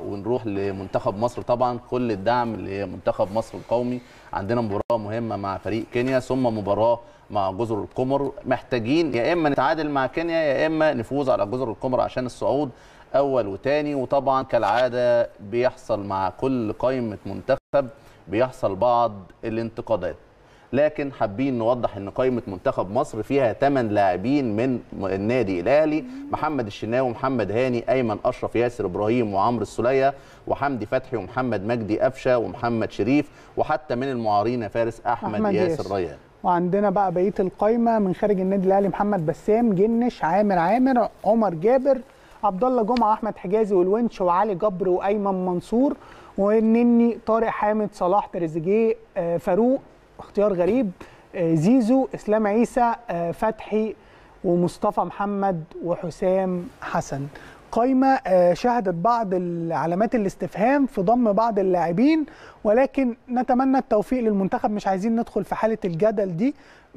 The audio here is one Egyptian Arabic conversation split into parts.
ونروح لمنتخب مصر طبعا كل الدعم لمنتخب مصر القومي عندنا مباراه مهمه مع فريق كينيا ثم مباراه مع جزر القمر محتاجين يا اما نتعادل مع كينيا يا اما نفوز على جزر القمر عشان الصعود اول وتاني وطبعا كالعاده بيحصل مع كل قائمه منتخب بيحصل بعض الانتقادات لكن حابين نوضح ان قائمه منتخب مصر فيها 8 لاعبين من النادي الاهلي محمد الشناوي ومحمد هاني ايمن اشرف ياسر ابراهيم وعمرو السوليه وحمدي فتحي ومحمد مجدي قفشه ومحمد شريف وحتى من المعارين فارس احمد, أحمد ياسر, ياسر ريان وعندنا بقى بقيه القايمه من خارج النادي الاهلي محمد بسام جنش عامر عامر عمر جابر عبد الله جمعه احمد حجازي والونش وعلي جبر وايمن منصور والنني طارق حامد صلاح تريزيجيه فاروق اختيار غريب زيزو اسلام عيسى فتحي ومصطفى محمد وحسام حسن قايمه شهدت بعض علامات الاستفهام في ضم بعض اللاعبين ولكن نتمنى التوفيق للمنتخب مش عايزين ندخل في حاله الجدل دي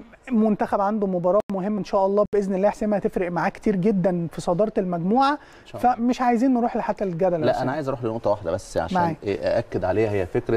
منتخب عنده مباراه مهمه ان شاء الله باذن الله حسام هتفرق معاه كتير جدا في صداره المجموعه فمش عايزين نروح لحتى الجدل لا انا عايز اروح لنقطه واحده بس عشان معي. ااكد عليها هي فكره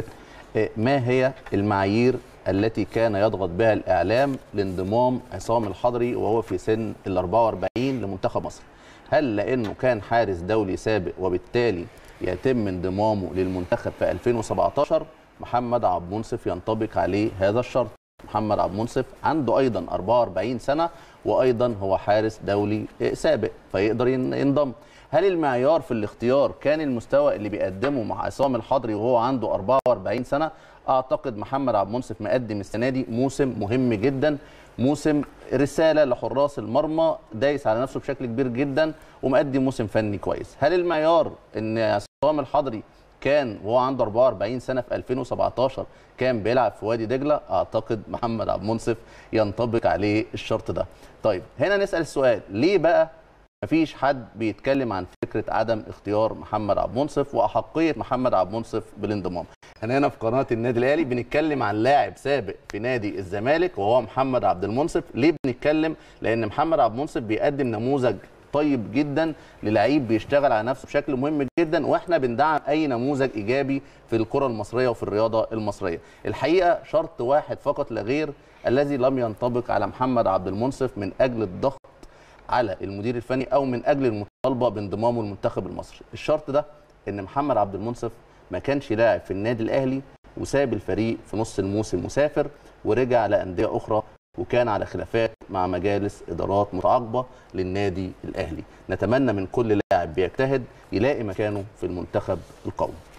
ما هي المعايير التي كان يضغط بها الاعلام لانضمام عصام الحضري وهو في سن ال 44 لمنتخب مصر هل لانه كان حارس دولي سابق وبالتالي يتم انضمامه للمنتخب في 2017 محمد عبد المنصف ينطبق عليه هذا الشرط محمد عبد المنصف عنده ايضا 44 سنه وايضا هو حارس دولي سابق فيقدر ينضم هل المعيار في الاختيار كان المستوى اللي بيقدمه مع عصام الحضري وهو عنده 44 سنه اعتقد محمد عبد المنصف مقدم السنه دي موسم مهم جدا موسم رساله لحراس المرمى دايس على نفسه بشكل كبير جدا ومقدم موسم فني كويس هل المعيار ان عصام الحضري كان وهو عنده 44 سنه في 2017 كان بيلعب في وادي دجله اعتقد محمد عبد المنصف ينطبق عليه الشرط ده طيب هنا نسال السؤال ليه بقى مفيش حد بيتكلم عن فكره عدم اختيار محمد عبد المنصف واحقيه محمد عبد المنصف بالانضمام احنا هنا في قناه النادي الاهلي بنتكلم عن لاعب سابق في نادي الزمالك وهو محمد عبد المنصف ليه بنتكلم لان محمد عبد المنصف بيقدم نموذج طيب جدا للعيب بيشتغل على نفسه بشكل مهم جدا واحنا بندعم اي نموذج ايجابي في الكره المصريه وفي الرياضه المصريه الحقيقه شرط واحد فقط لا غير الذي لم ينطبق على محمد عبد المنصف من اجل الضغط على المدير الفني او من اجل المطالبه بانضمامه للمنتخب المصري الشرط ده ان محمد عبد المنصف ما كانش لاعب في النادي الاهلي وساب الفريق في نص الموسم مسافر ورجع لانديه اخرى وكان على خلافات مع مجالس ادارات متعاقبه للنادي الاهلي نتمنى من كل لاعب بيجتهد يلاقي مكانه في المنتخب القومي